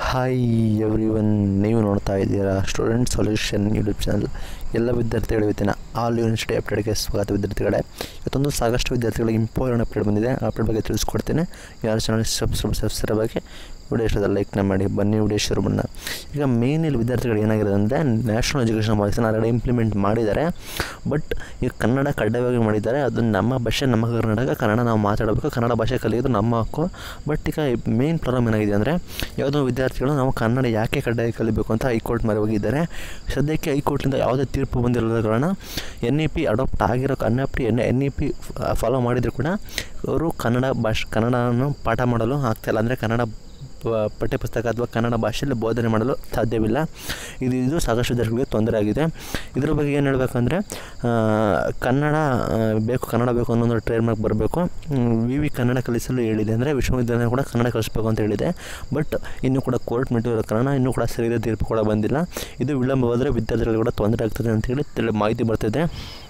hi every one ನೀವು ನೋಡ್ತಾ ಇದ್ದೀರಾ ಸ್ಟೂಡೆಂಟ್ ಸೊಲ್ಯೂಷನ್ ಯೂಟ್ಯೂಬ್ ಚಾನಲ್ ಎಲ್ಲ ವಿದ್ಯಾರ್ಥಿಗಳ ಇವತ್ತಿನ ಆಲ್ ಯೂನಿವರ್ಸಿಟಿ ಅಪ್ಡೇಟ್ಗೆ ಸ್ವಾಗತ ವಿದ್ಯಾರ್ಥಿಗಳೇ ಇವತ್ತೊಂದು ಸಾಕಷ್ಟು ವಿದ್ಯಾರ್ಥಿಗಳಿಗೆ ಇಂಪಾರ್ಟೆಂಟ್ ಅಪ್ಡೇಟ್ ಬಂದಿದೆ ಆ ಅಪ್ಡೇಟ್ ಬಗ್ಗೆ ತಿಳಿಸ್ಕೊಡ್ತೇನೆ ಯಾರು ಚಾನಲ್ ಸಬ್ಸ್ಕ್ರೈಬ್ ಸಬ್ಸ್ಕ್ರೈಬ್ ಬಗ್ಗೆ ವಿಡಿಯೋ ಇಷ್ಟದ ಲೈಕ್ನ ಮಾಡಿ ಬನ್ನಿ ವಿಡಿಯೋ ಶುರು ಮಾಡೋಣ ಈಗ ಮೇನ್ ಇಲ್ಲಿ ವಿದ್ಯಾರ್ಥಿಗಳು ಏನಾಗಿದೆ ಅಂದರೆ ನ್ಯಾಷನಲ್ ಎಜುಕೇಷನ್ ಪಾಲಿಸಿನ ಆಲ್ರೆಡಿ ಇಂಪ್ಲಿಮೆಂಟ್ ಮಾಡಿದ್ದಾರೆ ಬಟ್ ಈಗ ಕನ್ನಡ ಕಡ್ಡಾಯವಾಗಿ ಮಾಡಿದ್ದಾರೆ ಅದು ನಮ್ಮ ಭಾಷೆ ನಮ್ಮ ಕರ್ನಾಟಕ ಕನ್ನಡ ನಾವು ಮಾತಾಡಬೇಕು ಕನ್ನಡ ಭಾಷೆ ಕಲಿಯೋದು ನಮ್ಮ ಹಕ್ಕು ಬಟ್ ಈಗ ಮೇನ್ ಪ್ರಾಬ್ಲಮ್ ಏನಾಗಿದೆ ಅಂದರೆ ಯಾವುದೋ ವಿದ್ಯಾರ್ಥಿಗಳು ನಾವು ಕನ್ನಡ ಯಾಕೆ ಕಡ್ಡಾಯ ಕಲಿಬೇಕು ಅಂತ ಹೈಕೋರ್ಟ್ ಮೊರೆ ಹೋಗಿದ್ದಾರೆ ಸದ್ಯಕ್ಕೆ ಹೈಕೋರ್ಟಿಂದ ಯಾವುದೇ ತೀರ್ಪು ಬಂದಿರೋದ ಕಾರಣ ಎನ್ ಇ ಪಿ ಅಡಾಪ್ಟ್ ಆಗಿರೋ N F T N N E P follow ಮಾಡಿದರೂ ಕೂಡ ಅವರು ಕನ್ನಡ ಭಾಷೆ ಕನ್ನಡವನ್ನು ಪಾಠ ಮಾಡಲು ಆಗ್ತಾಯಿಲ್ಲ ಅಂದರೆ ಕನ್ನಡ ಪ- ಪಠ್ಯಪುಸ್ತಕ ಅಥವಾ ಕನ್ನಡ ಭಾಷೆಯಲ್ಲಿ ಬೋಧನೆ ಮಾಡಲು ಸಾಧ್ಯವಿಲ್ಲ ಇದು ಇದು ಸಾಕಷ್ಟು ವಿದ್ಯಾರ್ಥಿಗಳಿಗೆ ತೊಂದರೆ ಆಗಿದೆ ಇದ್ರ ಬಗ್ಗೆ ಏನು ಹೇಳಬೇಕಂದ್ರೆ ಕನ್ನಡ ಆ, ಬೇಕು ಕನ್ನಡ ಬೇಕು ಅನ್ನೋ ಟ್ರೇಡ್ ಮಾರ್ಕ್ ಬರಬೇಕು ವಿ ವಿ ಕನ್ನಡ ಕಲಿಸಲು ಹೇಳಿದೆ ಅಂದರೆ ವಿಶ್ವವಿದ್ಯಾಲಯ ಕೂಡ ಕನ್ನಡ ಕಲಿಸ್ಬೇಕು ಅಂತ ಹೇಳಿದೆ ಬಟ್ ಇನ್ನೂ ಕೂಡ ಕೋರ್ಟ್ ಮೆಟ್ಟಿರೋ ಕಾರಣ ಇನ್ನೂ ಕೂಡ ಸರಿಯಾದ ತೀರ್ಪು ಕೂಡ ಬಂದಿಲ್ಲ ಇದು ವಿಳಂಬವಾದರೆ ವಿದ್ಯಾರ್ಥಿಗಳಿಗೆ ಕೂಡ ತೊಂದರೆ ಆಗ್ತದೆ ಅಂತೇಳಿ ತಿಳಿ ಮಾಹಿತಿ ಬರ್ತಿದೆ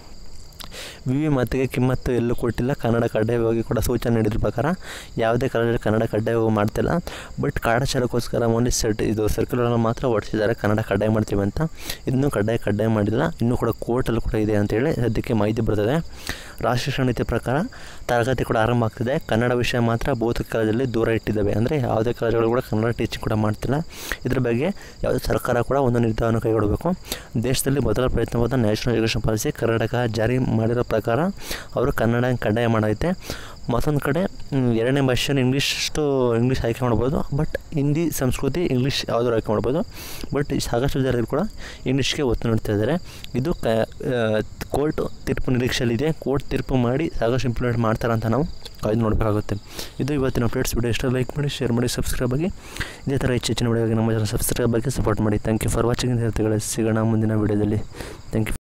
ವಿ ವಿ ಮಾತಿಗೆ ಕಿಮ್ಮತ್ತು ಎಲ್ಲೂ ಕೊಟ್ಟಿಲ್ಲ ಕನ್ನಡ ಕಡ್ಡಾಯವಾಗಿ ಕೂಡ ಸೂಚನೆ ನೀಡಿದ ಪ್ರಕಾರ ಯಾವುದೇ ಕಾಲೇಜಲ್ಲಿ ಕನ್ನಡ ಕಡ್ಡಾಯವಾಗಿ ಮಾಡ್ತಿಲ್ಲ ಬಟ್ ಕಾಟಾಚಾರಕ್ಕೋಸ್ಕರ ಓನ್ಲಿ ಸೆಟ್ ಇದು ಸರ್ಕ್ಯುಲರ್ನ ಮಾತ್ರ ಹೊಡಿಸಿದ್ದಾರೆ ಕನ್ನಡ ಕಡ್ಡಾಯ ಮಾಡ್ತೀವಿ ಅಂತ ಇನ್ನೂ ಕಡ್ಡಾಯ ಕಡ್ಡಾಯ ಮಾಡಿಲ್ಲ ಇನ್ನೂ ಕೂಡ ಕೋರ್ಟಲ್ಲಿ ಕೂಡ ಇದೆ ಅಂತೇಳಿ ಸದ್ಯಕ್ಕೆ ಮಾಹಿತಿ ಬರ್ತದೆ ರಾಷ್ಟ್ರೀಯ ಶಿಕ್ಷಣ ನೀತಿ ಪ್ರಕಾರ ತರಗತಿ ಕೂಡ ಆರಂಭ ಆಗ್ತಿದೆ ಕನ್ನಡ ವಿಷಯ ಮಾತ್ರ ಬಹುತೇಕ ಕಾಲೇಜಲ್ಲಿ ದೂರ ಇಟ್ಟಿದ್ದಾವೆ ಅಂದರೆ ಯಾವುದೇ ಕಾಲೇಜುಗಳು ಕೂಡ ಕನ್ನಡ ಟೀಚಿಂಗ್ ಕೂಡ ಮಾಡ್ತಿಲ್ಲ ಇದ್ರ ಬಗ್ಗೆ ಯಾವುದೇ ಸರ್ಕಾರ ಕೂಡ ಒಂದು ನಿರ್ಧಾರವನ್ನು ಕೈಗೊಳ್ಳಬೇಕು ದೇಶದಲ್ಲಿ ಮೊದಲ ಪ್ರಯತ್ನವಾದ ನ್ಯಾಷನಲ್ ಎಜುಕೇಷನ್ ಪಾಲಿಸಿ ಕರ್ನಾಟಕ ಜಾರಿ ಮಾಡಿರೋ ಪ್ರಕಾರ ಅವರು ಕನ್ನಡ ಕಡ್ಡಾಯ ಮಾಡೈತೆ ಮತ್ತೊಂದು ಕಡೆ ಮ್, ಎರಡನೇ ಭಾಷೆಯನ್ನು ಇಂಗ್ಲೀಷಷ್ಟು ಇಂಗ್ಲೀಷ್ ಆಯ್ಕೆ ಮಾಡ್ಬೋದು ಬಟ್ ಹಿಂದಿ ಸಂಸ್ಕೃತಿ ಇಂಗ್ಲೀಷ್ ಯಾವ್ದಾದ್ರು ಆಯ್ಕೆ ಮಾಡ್ಬೋದು ಬಟ್ ಸಾಕಷ್ಟು ವಿದ್ಯಾರ್ಥಿಗಳು ಕೂಡ ಇಂಗ್ಲೀಷ್ಗೆ ಒತ್ತು ನೀಡ್ತಾ ಇದ್ದಾರೆ ಇದು ಕ ಕೋರ್ಟ್ ತೀರ್ಪು ನಿರೀಕ್ಷೆಯಲ್ಲಿದೆ ಕೋರ್ಟ್ ತೀರ್ಪು ಮಾಡಿ ಸಾಕಷ್ಟು ಇಂಪ್ಲಿಮೆಂಟ್ ಮಾಡ್ತಾರೆ ಅಂತ ನಾವು ಕಾಯ್ದು ನೋಡಬೇಕಾಗುತ್ತೆ ಇದು ಇವತ್ತಿನ ಅಪ್ಡೇಟ್ಸ್ ವಿಡಿಯೋ ಇಷ್ಟ ಲೈಕ್ ಮಾಡಿ ಶೇರ್ ಮಾಡಿ ಸಬ್ಸ್ಕ್ರೈಬ್ ಆಗಿ ಇದೇ ಥರ ಹೆಚ್ಚು ಹೆಚ್ಚಿನ ವಿಡಿಯೋಗೆ ನಮ್ಮ ಚಾನಲ್ ಸಬ್ಸ್ಕ್ರೈಬ್ ಆಗಿ ಸಪೋರ್ಟ್ ಮಾಡಿ ಥ್ಯಾಂಕ್ ಯು ಫಾರ್ ವಾಚಿಂಗ್ ವಿದ್ಯಾರ್ಥಿಗಳೇ ಸಿಗೋಣ ಮುಂದಿನ ವಿಡಿಯೋದಲ್ಲಿ ಥ್ಯಾಂಕ್ ಯು